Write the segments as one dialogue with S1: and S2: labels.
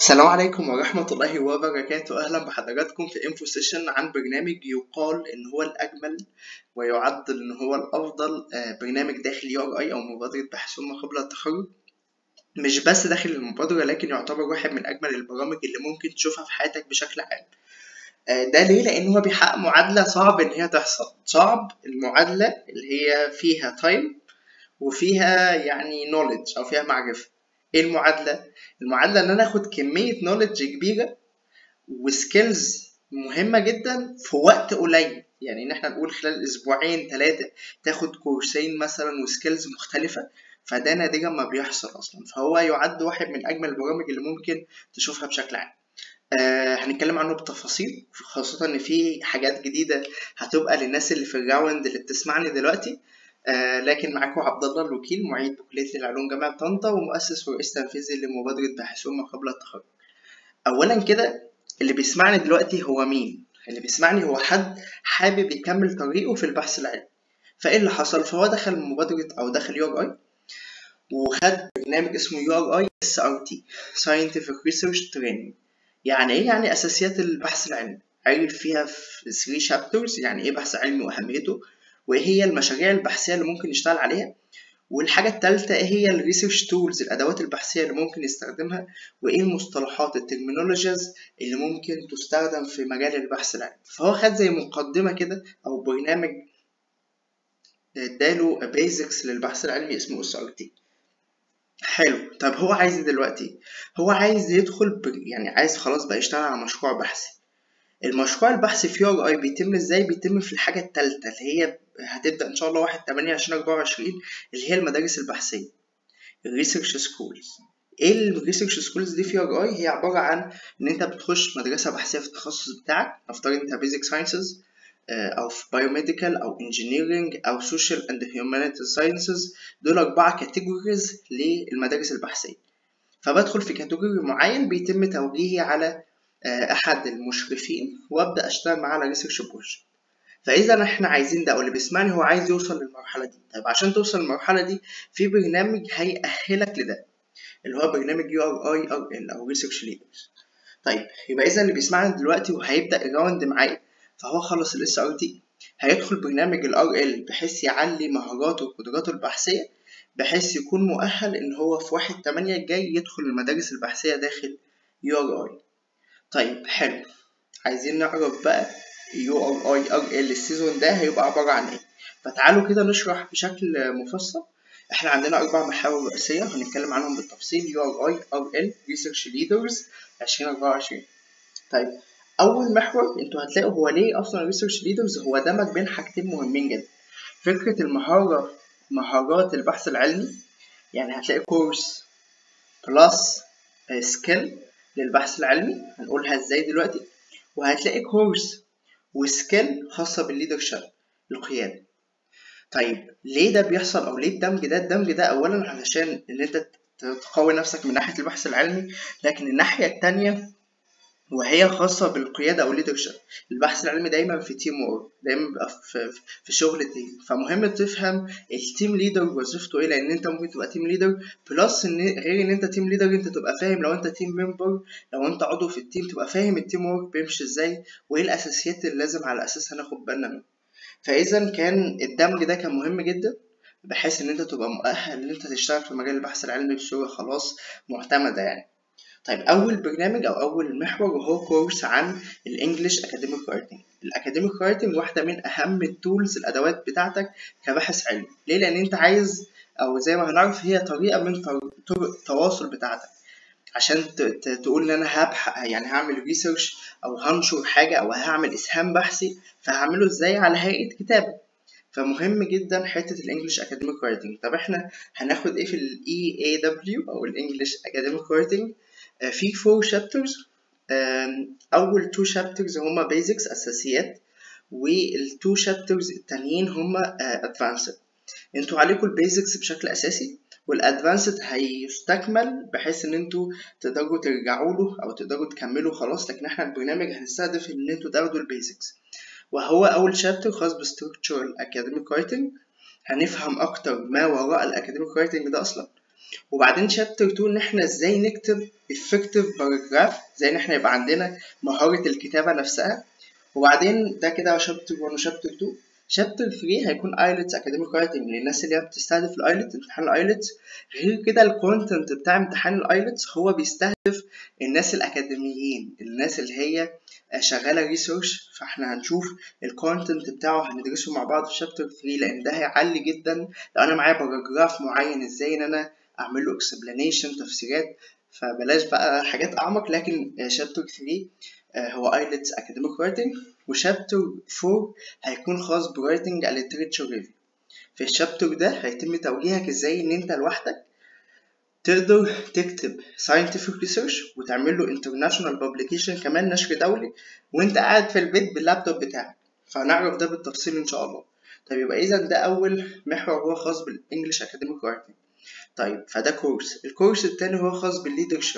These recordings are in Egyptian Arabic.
S1: السلام عليكم ورحمة الله وبركاته أهلا بحضراتكم في انفو سيشن عن برنامج يقال إن هو الأجمل ويعد إن هو الأفضل آه، برنامج داخل يو ار اي أو مبادرة بحث ما قبل التخرج مش بس داخل المبادرة لكن يعتبر واحد من أجمل البرامج اللي ممكن تشوفها في حياتك بشكل عام آه، ده ليه؟ لأن هو بيحقق معادلة صعب إن هي تحصل صعب المعادلة اللي هي فيها تايم وفيها يعني نوليدج أو فيها معرفة ايه المعادله المعادله ان انا اخد كميه نوليدج كبيره وسكيلز مهمه جدا في وقت قليل يعني ان احنا نقول خلال اسبوعين ثلاثه تاخد كورسين مثلا وسكيلز مختلفه فده نادرا ما بيحصل اصلا فهو يعد واحد من اجمل البرامج اللي ممكن تشوفها بشكل عام آه هنتكلم عنه بتفاصيل خاصة إن في حاجات جديدة هتبقى للناس اللي في الراوند اللي بتسمعني دلوقتي آه لكن معاكم عبد الله الوكيل معيد بكلية العلوم جامعة طنطا ومؤسس ورئيس تنفيذي لمبادرة باحثون ما قبل التخرج. أولا كده اللي بيسمعني دلوقتي هو مين؟ اللي بيسمعني هو حد حابب يكمل طريقه في البحث العلمي. فإيه اللي حصل؟ فهو دخل مبادرة أو دخل يو ار اي وخد برنامج اسمه يو ار اي اس ار تي Scientific Research Training. يعني إيه؟ يعني أساسيات البحث العلمي. عرف فيها في 3 شابترز يعني إيه بحث علمي وأهميته وايه هي المشاريع البحثيه اللي ممكن يشتغل عليها والحاجة التالتة ايه هي الريسيرش تولز الأدوات البحثية اللي ممكن يستخدمها وايه المصطلحات الترمينولوجيز اللي ممكن تستخدم في مجال البحث العلمي فهو خد زي مقدمة كده أو برنامج اداله بيزكس للبحث العلمي اسمه اس ار تي حلو طب هو عايز ايه دلوقتي هو عايز يدخل ب... يعني عايز خلاص بقى يشتغل على مشروع بحثي المشروع البحثي في يو اي بيتم ازاي بيتم في الحاجة التالتة اللي هي هتبدأ إن شاء الله واحد تمانية عشرين أربعة وعشرين اللي هي المدارس البحثية الريسيرش سكولز ايه الريسيرش سكولز دي في ار اي هي عبارة عن إن أنت بتخش مدرسة بحثية في التخصص بتاعك نفترض أنت بيزك ساينسز أو في بايوميديكال أو انجينيرنج أو سوشيال أند هيومانيتيز ساينسز دول أربعة كاتيجوريز للمدارس البحثية فبدخل في كاتيجوري معين بيتم توجيهي على أحد المشرفين وأبدأ أشتغل معاه على ريسيرش بروجكت فاذا احنا عايزين ده واللي بيسمعني هو عايز يوصل للمرحله دي طيب عشان توصل للمرحله دي في برنامج هيأهلك لده اللي هو برنامج يو ار اي ار ال او ريسيرش ليدرز طيب يبقى اذا اللي بيسمعني دلوقتي وهيبدا الراوند معايا فهو خلص الاس ار تي هيدخل برنامج الار ال بحيث يعلي مهاراته وقدراته البحثيه بحيث يكون مؤهل ان هو في واحد تمانية الجاي يدخل المدارس البحثيه داخل يو ار اي طيب حلو عايزين نعرف بقى يو ار اي ار ال السيزون ده هيبقى عبارة عن ايه فتعالوا كده نشرح بشكل مفصل احنا عندنا اربع محاور رئيسية هنتكلم عنهم بالتفصيل يو ار اي ار ال ريسيرش ليدرز 2024 طيب اول محور انتوا هتلاقوا هو ليه اصلا ريسيرش ليدرز هو دمج بين حاجتين مهمين جدا فكرة المهارة مهارات البحث العلمي يعني هتلاقي كورس بلس سكيل للبحث العلمي هنقولها ازاي دلوقتي وهتلاقي كورس وسكيل خاصة بالليدرشيب القيادة طيب ليه ده بيحصل او ليه الدمج ده الدمج ده اولا علشان ان انت تقوي نفسك من ناحية البحث العلمي لكن الناحية التانية وهي خاصة بالقيادة أو leadership البحث العلمي دايما في تيم وورك دايما بيبقى في, في شغل تيم فمهم تفهم التيم ليدر وظيفته ايه لأن أنت ممكن تبقى تيم ليدر بلس إن غير إن أنت تيم ليدر أنت تبقى فاهم لو أنت تيم ممبر لو أنت عضو في التيم تبقى فاهم التيم وورك بيمشي إزاي وإيه الأساسيات اللي لازم على أساسها ناخد بالنا منها فإذا كان الدمج ده كان مهم جدا بحيث إن أنت تبقى مؤهل إن أنت تشتغل في مجال البحث العلمي بصورة خلاص معتمدة يعني طيب اول برنامج او اول محور وهو كورس عن الانجليش اكاديميك رايتنج الاكاديميك رايتنج واحده من اهم التولز الادوات بتاعتك كباحث علمي ليه لان انت عايز او زي ما هنعرف هي طريقه من طرق التواصل بتاعتك عشان تقول ان انا هبحث يعني هعمل ريسيرش او هنشر حاجه او هعمل اسهام بحثي فهعمله ازاي على هيئه كتابه فمهم جدا حته الانجليش اكاديميك رايتنج طب احنا هناخد ايه في الاي اي دبليو او الانجليش اكاديميك رايتنج في فور شابترز اول تو شابترز هما بيزكس اساسيات والتو شابترز التانيين هما ادفانسد انتوا عليكم البيزكس بشكل اساسي والادفانسد هيستكمل بحيث ان انتوا تقدروا ترجعوا له او تقدروا تكملوا خلاص لكن احنا البرنامج هنستهدف ان انتوا تاخدوا البيزكس وهو اول شابتر خاص بستركتشرال اكاديميك رايتنج هنفهم اكتر ما وراء الاكاديميك رايتنج ده اصلا وبعدين شابتر 2 ان احنا ازاي نكتب effective باراجراف زي ان احنا يبقى عندنا مهارة الكتابة نفسها وبعدين ده كده شابتر 1 وشابتر 2 شابتر 3 هيكون ايلتس اكاديميك رايتنج للناس اللي هي بتستهدف الايلتس امتحان الايلتس غير كده الكونتنت بتاع امتحان الايلتس هو بيستهدف الناس الاكاديميين الناس اللي هي شغاله ريسيرش فاحنا هنشوف الكونتنت بتاعه هندرسه مع بعض في شابتر 3 لان ده هيعلي جدا لو انا معايا باراجراف معين ازاي ان انا اعمل له اكسبلانيشن تفسيرات فبلاش بقى حاجات اعمق لكن شابتر 3 هو ايلتس اكاديميك رايتنج وشابتر 4 هيكون خاص برايتنج literature ريفيو في الشابتر ده هيتم توجيهك ازاي ان انت لوحدك تقدر تكتب scientific research وتعمل له international publication كمان نشر دولي وانت قاعد في البيت باللابتوب بتاعك فهنعرف ده بالتفصيل ان شاء الله طيب يبقى اذا ده اول محور هو خاص بالانجلش اكاديميك رايتنج طيب فده كورس الكورس التاني هو خاص بالليدرشيب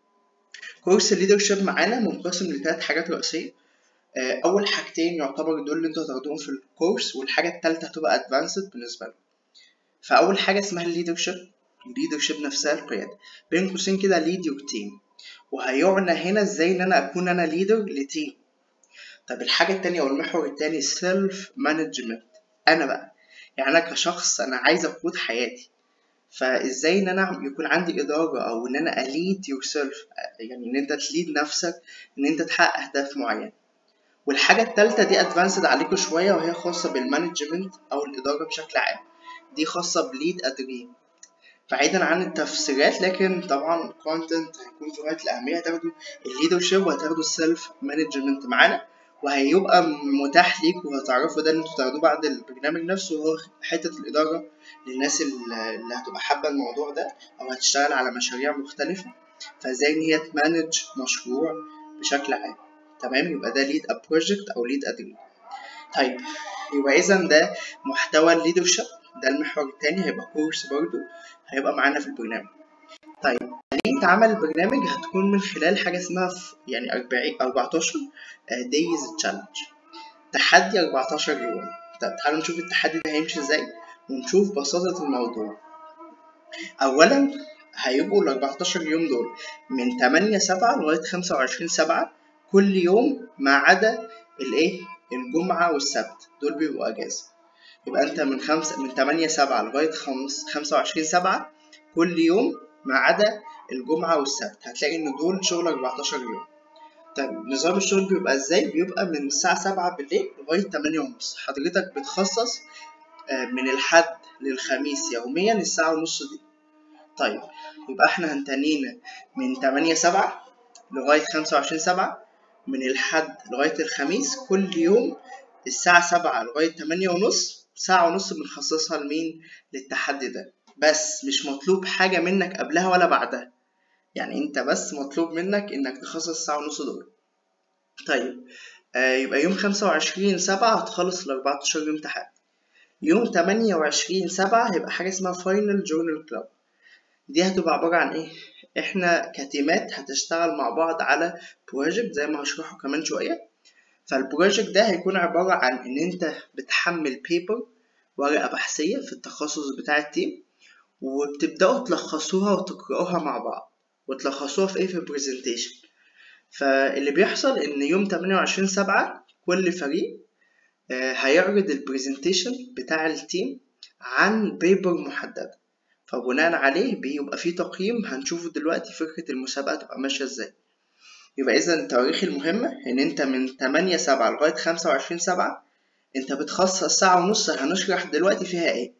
S1: كورس الليدرشيب معانا منقسم لثلاث حاجات رئيسيه اول حاجتين يعتبر دول اللي انتوا هتاخدوهم في الكورس والحاجه الثالثه هتبقى ادفانسد بالنسبه لكم فاول حاجه اسمها الليدرشيب الليدرشيب نفسها القياده بين قوسين كده ليد يور تيم وهيعنى هنا ازاي ان انا اكون انا ليدر لتيم طب الحاجه الثانيه او المحور الثاني سيلف مانجمنت انا بقى يعني انا كشخص انا عايز اقود حياتي فازاي ان انا يكون عندي اداره او ان انا اليد يور سيلف يعني ان انت تليد نفسك ان انت تحقق اهداف معينه والحاجة التالتة دي ادفانسد عليكم شوية وهي خاصة بالمانجمنت أو الإدارة بشكل عام دي خاصة بليد أدريم بعيدا عن التفسيرات لكن طبعا كونتنت هيكون في غاية الأهمية هتاخدوا الليدرشيب وهتاخدوا السيلف مانجمنت معانا وهيبقى متاح ليك وهتعرفوا ده ان انتوا تاخدوه بعد البرنامج نفسه وهو حتة الإدارة للناس اللي هتبقى حابة الموضوع ده أو هتشتغل على مشاريع مختلفة فازاي ان هي تمانج مشروع بشكل عام تمام يبقى ده ليد ا بروجكت او ليد ا دريم طيب يبقى اذا ده محتوى الليدرشيب ده المحور التاني هيبقى كورس برضو هيبقى معانا في البرنامج طيب آلية عمل البرنامج هتكون من خلال حاجة اسمها يعني 40 14 دايز تشالنج تحدي 14 يوم طب تعالوا نشوف التحدي ده هيمشي ازاي ونشوف بساطة الموضوع أولا هيبقوا ال 14 يوم دول من 8 7 لغاية 25 7 كل يوم ما عدا الايه الجمعة والسبت دول بيبقوا اجازة يبقى انت من خمسة من تمانية سبعة لغاية خمس خمسة وعشرين سبعة كل يوم ما عدا الجمعة والسبت هتلاقي ان دول شغل 14 يوم طيب نظام الشغل بيبقى ازاي بيبقى من الساعة سبعة بالليل لغاية تمانية ونص حضرتك بتخصص من الحد للخميس يوميا الساعة ونص دي طيب يبقى احنا هنتنينا من تمانية سبعة لغاية خمسة وعشرين سبعة من الحد لغاية الخميس كل يوم الساعة سبعة لغاية تمانية ونص ساعة ونص بنخصصها لمين للتحدي ده بس مش مطلوب حاجة منك قبلها ولا بعدها يعني انت بس مطلوب منك انك تخصص ساعة ونص دول طيب آه يبقى يوم خمسة وعشرين سبعة هتخلص الأربعتاشر يوم تحدي يوم تمانية وعشرين سبعة هيبقى حاجة اسمها فاينل جورنال كلاب دي هتبقى عبارة عن ايه احنا كتيمات هتشتغل مع بعض على بروجكت زي ما هشرحه كمان شوية فالبروجكت ده هيكون عبارة عن ان انت بتحمل بيبر ورقة بحثية في التخصص بتاع التيم وبتبدأوا تلخصوها وتقرأوها مع بعض وتلخصوها في ايه في برزنتيشن فاللي بيحصل ان يوم 28 سبعة كل فريق هيعرض البرزنتيشن بتاع التيم عن بيبر محددة فبناء عليه بيبقى في تقييم هنشوفه دلوقتي فكرة المسابقة تبقى ماشية ازاي يبقى إذا التواريخ المهمة إن أنت من 8 سبعة لغاية 25 سبعة أنت بتخصص ساعة ونص هنشرح دلوقتي فيها إيه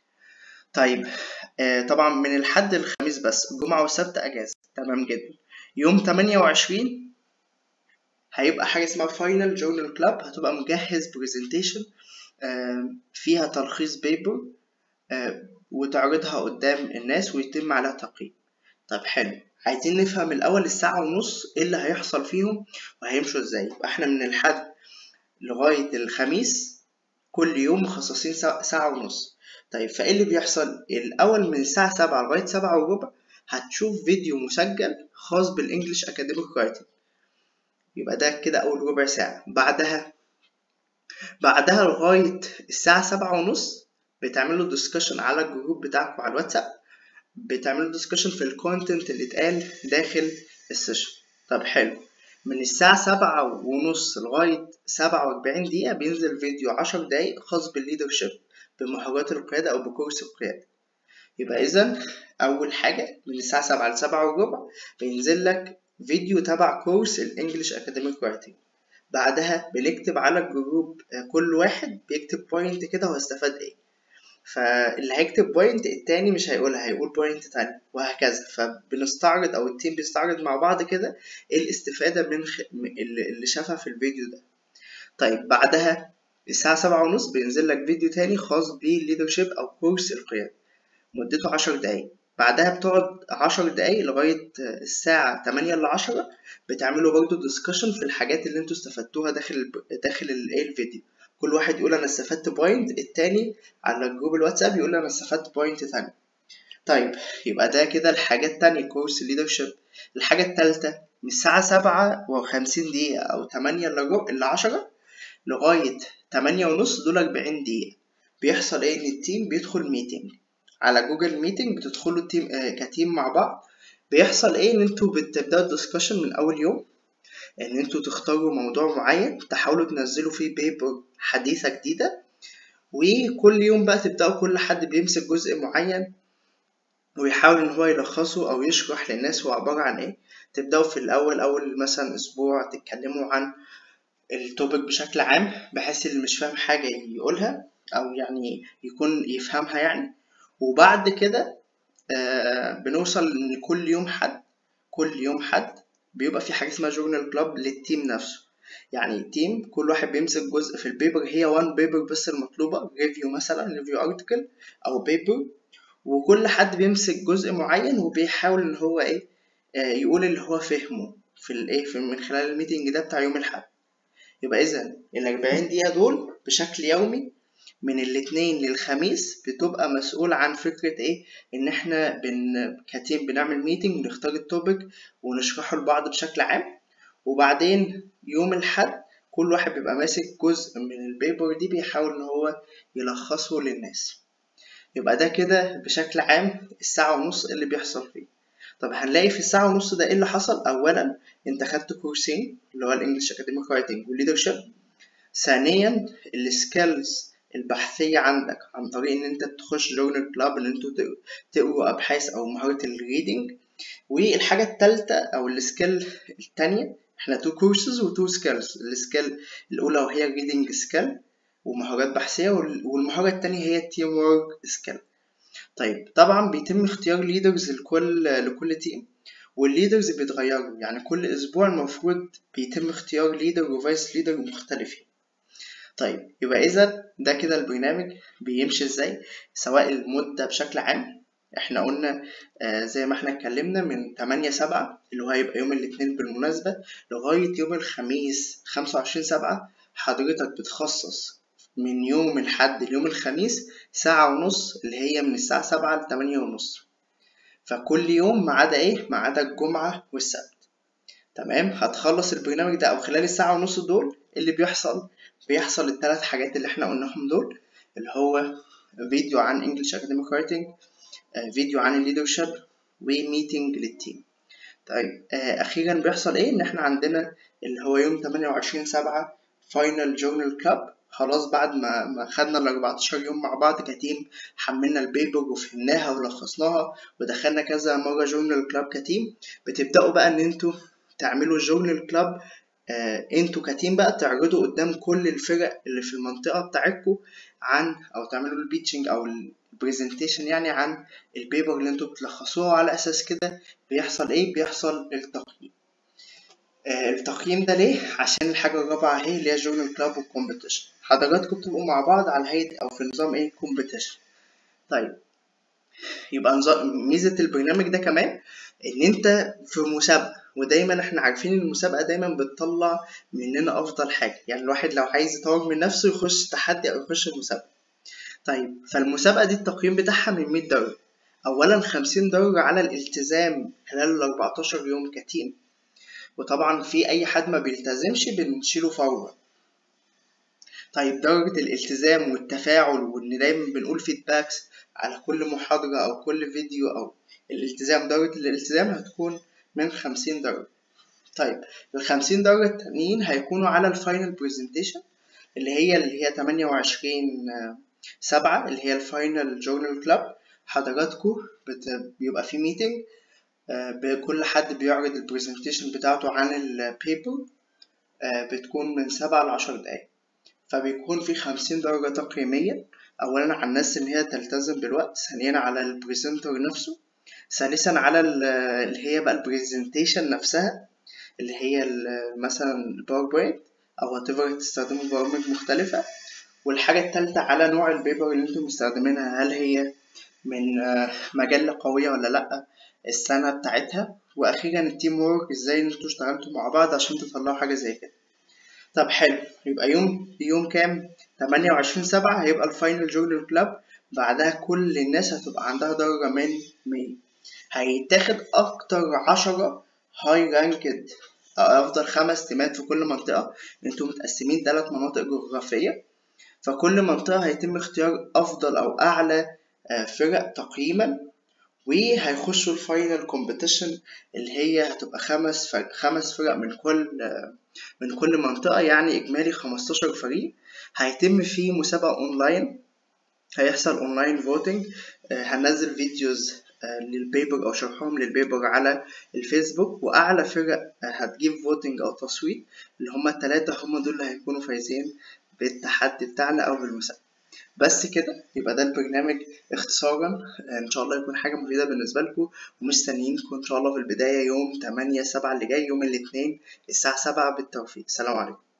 S1: طيب آه طبعا من الحد للخميس بس الجمعة والسبت أجازة تمام جدا يوم 28 هيبقى حاجة اسمها فاينل جورنال كلاب هتبقى مجهز برزنتيشن آه فيها تلخيص بيبر آه وتعرضها قدام الناس ويتم عليها تقييم طب حلو عايزين نفهم الأول الساعة ونص ايه اللي هيحصل فيهم وهيمشوا ازاي يبقى احنا من الحد لغاية الخميس كل يوم مخصصين ساعة ونص طيب فايه اللي بيحصل الأول من الساعة سبعة لغاية سبعة وربع هتشوف فيديو مسجل خاص بالإنجليش أكاديميك رايتنج يبقى ده كده أول ربع ساعة بعدها بعدها لغاية الساعة سبعة ونص بتعملوا ديسكشن على الجروب بتاعكم على الواتساب بتعملوا ديسكشن في الكونتنت اللي اتقال داخل السيشن طب حلو من الساعة سبعة ونص لغاية سبعة وأربعين دقيقة بينزل فيديو عشر دقايق خاص بالليدرشيب بمهارات القيادة أو بكورس القيادة يبقى إذا أول حاجة من الساعة سبعة لسبعة وربع بينزل لك فيديو تبع كورس الإنجليش أكاديميك رايتنج بعدها بنكتب على الجروب كل واحد بيكتب بوينت كده هو استفاد ايه فاللي هيكتب بوينت التاني مش هيقولها هيقول بوينت تاني وهكذا فبنستعرض او التيم بيستعرض مع بعض كده ايه الاستفادة من خ... اللي شافها في الفيديو ده طيب بعدها الساعة سبعة ونص بينزل لك فيديو تاني خاص بالليدرشيب أو كورس القيادة مدته عشر دقايق بعدها بتقعد عشر دقايق لغاية الساعة تمانية لعشرة بتعملوا برضه ديسكشن في الحاجات اللي انتوا استفدتوها داخل داخل الايه الفيديو كل واحد يقول انا استفدت بوينت التاني على جروب الواتساب يقول انا استفدت بوينت تاني طيب يبقى ده كده الحاجة التانية كورس الليدرشيب الحاجة التالتة من الساعة سبعة وخمسين دقيقة أو تمانية إلا عشرة لغاية تمانية ونص دول أربعين دقيقة بيحصل إيه إن التيم بيدخل ميتنج على جوجل ميتنج بتدخلوا التيم آه كتيم مع بعض بيحصل ايه ان انتوا بتبداوا الدسكشن من اول يوم ان انتوا تختاروا موضوع معين تحاولوا تنزلوا فيه بيبر حديثة جديدة وكل يوم بقى تبداوا كل حد بيمسك جزء معين ويحاول ان هو يلخصه او يشرح للناس هو عبارة عن ايه تبداوا في الاول اول مثلا اسبوع تتكلموا عن التوبيك بشكل عام بحيث اللي مش فاهم حاجة يقولها او يعني يكون يفهمها يعني وبعد كده آه بنوصل ان كل يوم حد كل يوم حد بيبقى في حاجه اسمها جورنال كلاب للتيم نفسه يعني التيم كل واحد بيمسك جزء في البيبر هي وان بيبر بس المطلوبه ريفيو مثلا ريفيو ارتكل او بيبر وكل حد بيمسك جزء معين وبيحاول ان هو ايه آه يقول اللي هو فهمه في الايه في من خلال الميتنج ده بتاع يوم الاحد يبقى اذا ال 40 دقيقه دول بشكل يومي من الاثنين للخميس بتبقى مسؤول عن فكرة ايه ان احنا بن كتيم بنعمل ميتنج ونختار التوبيك ونشرحه لبعض بشكل عام وبعدين يوم الحد كل واحد بيبقى ماسك جزء من البيبر دي بيحاول ان هو يلخصه للناس يبقى ده كده بشكل عام الساعة ونص اللي بيحصل فيه طب هنلاقي في الساعة ونص ده ايه اللي حصل اولا انت خدت كورسين اللي هو الانجليش اكاديميك رايتنج والليدرشيب ثانيا السكيلز البحثية عندك عن طريق إن أنت تخش جورنال كلاب إن أنتوا تقروا أبحاث أو مهارة الريدنج والحاجة التالتة أو السكيل التانية إحنا تو كورسز وتو سكيلز السكيل الأولى وهي ريدنج سكيل ومهارات بحثية والمهارة التانية هي التيم وورك سكيل طيب طبعا بيتم اختيار ليدرز لكل لكل تيم والليدرز بيتغيروا يعني كل أسبوع المفروض بيتم اختيار ليدر وفايس ليدر مختلفين طيب يبقى إذا ده كده البرنامج بيمشي إزاي سواء المدة بشكل عام احنا قلنا آه زي ما احنا اتكلمنا من 8 7 اللي هو هيبقى يوم الاثنين بالمناسبة لغاية يوم الخميس 25 7 حضرتك بتخصص من يوم الحد ليوم الخميس ساعة ونص اللي هي من الساعة 7 ل 8 ونص فكل يوم ما عدا ايه ما عدا الجمعة والسبت تمام هتخلص البرنامج ده او خلال الساعة ونص دول اللي بيحصل بيحصل الثلاث حاجات اللي احنا قلناهم دول اللي هو فيديو عن انجلش اكاديميك رايتنج فيديو عن الليدرشيب وميتنج للتيم طيب اخيرا بيحصل ايه ان احنا عندنا اللي هو يوم 28 7 فاينل جورنال كلاب خلاص بعد ما ما خدنا ال 14 يوم مع بعض كتيم حملنا البيبر وفهمناها ولخصناها ودخلنا كذا مره جورنال كلاب كتيم بتبداوا بقى ان انتوا تعملوا جورنال كلاب آه انتوا كتيم بقى تعرضوا قدام كل الفرق اللي في المنطقة بتاعتكم عن او تعملوا البيتشنج او البرزنتيشن يعني عن البيبر اللي انتوا بتلخصوها على اساس كده بيحصل ايه بيحصل التقييم آه التقييم ده ليه عشان الحاجة الرابعة اهي اللي هي جورنال كلاب والكومبيتيشن حضراتكم بتبقوا مع بعض على هيئة او في نظام ايه كومبيتيشن طيب يبقى نظام ميزة البرنامج ده كمان ان انت في مسابقة ودايما احنا عارفين المسابقة دايما بتطلع مننا افضل حاجة يعني الواحد لو عايز يطور من نفسه يخش تحدي او يخش مسابقة طيب فالمسابقة دي التقييم بتاعها من 100 درجة اولا 50 درجة على الالتزام خلال ال 14 يوم كتيم وطبعا في اي حد ما بيلتزمش بنشيله فورا طيب درجة الالتزام والتفاعل وان دايما بنقول فيدباكس على كل محاضرة أو كل فيديو أو الالتزام درجة الالتزام هتكون من خمسين درجة طيب الخمسين درجة التانيين هيكونوا على الفاينل برزنتيشن اللي هي اللي هي تمانية وعشرين سبعة اللي هي الفاينل جورنال كلاب حضراتكم بيبقى في ميتنج كل حد بيعرض البرزنتيشن بتاعته عن البيبر بتكون من سبعة لعشر دقايق فبيكون في خمسين درجة تقييمية أولا على الناس إن هي تلتزم بالوقت ثانيا على البريزنتر نفسه ثالثا على اللي هي بقى البرزنتيشن نفسها اللي هي مثلا الباوربوينت أو وات ايفر تستخدموا برامج مختلفة والحاجة التالتة على نوع البيبر اللي انتم مستخدمينها هل هي من مجلة قوية ولا لأ السنة بتاعتها وأخيرا التيم وورك ازاي انتوا اشتغلتوا مع بعض عشان تطلعوا حاجة زي كده طب حلو يبقى يوم يوم كام؟ تمانية وعشرين سبعة هيبقى الفاينل جورنال كلاب بعدها كل الناس هتبقى عندها درجة من مية هيتاخد أكتر عشرة هاي رانكد أو أفضل خمس تيمات في كل منطقة انتوا متقسمين تلات مناطق جغرافية فكل منطقة هيتم اختيار أفضل أو أعلى فرق تقييما وهيخشوا الفاينل كومبيتيشن اللي هي هتبقى خمس فرق خمس فرق من كل من كل منطقة يعني إجمالي خمستاشر فريق هيتم فيه مسابقة أونلاين هيحصل أونلاين فوتنج هننزل فيديوز للبيبر أو شرحهم للبيبر على الفيسبوك وأعلى فرق هتجيب فوتنج أو تصويت اللي هما التلاتة هما دول اللي هيكونوا فايزين بالتحدي بتاعنا أو بالمسابقة بس كده يبقى ده البرنامج اختصارا ان شاء الله يكون حاجه مفيده بالنسبه لكم ومستنيينكم ان شاء الله في البدايه يوم 8 7 اللي جاي يوم الاثنين الساعه 7 بالتوفيق سلام عليكم